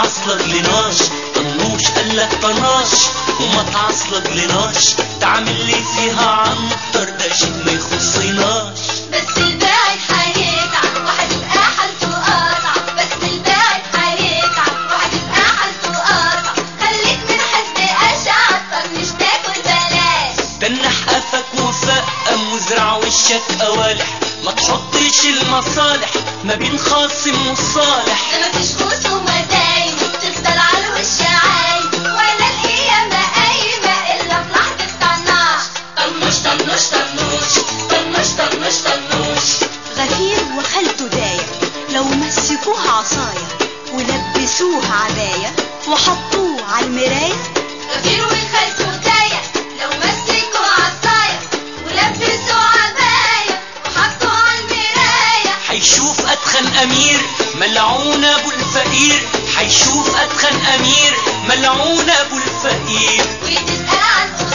تعصلك لناش طنوش قالك طناش وما تعصلك لناش تعمل لي فيها عنتر ده شيء ما يخصناش بس الباعد هيتعب وهتبقى حالته قاطع بس الباعد هيتعب وهتبقى حالته قاطع خليك من حزب اشعر مش تاكل بلاش تنح قفك وفقم وزرع وشك قوالح ما تحطش المصالح ما بين خاصم وصالح ده مفيش خوص ومدايم تفضل على الوش عايم ولا القيامة قايمة إلا بلحظة طناش طنش طنش طنوش طنش طنش طنوش غفير وخالته داية لو مسكوه عصاية ولبسوه عباية وحطوه على المراية غفير وخالته داية لو مسكوا عصاية ولبسوا عباية وحطوا على المراية حيشوف أتخن أمير ملعون أبو الفقير حيشوف أتخن أمير ملعون أبو الفقير وتسأل عن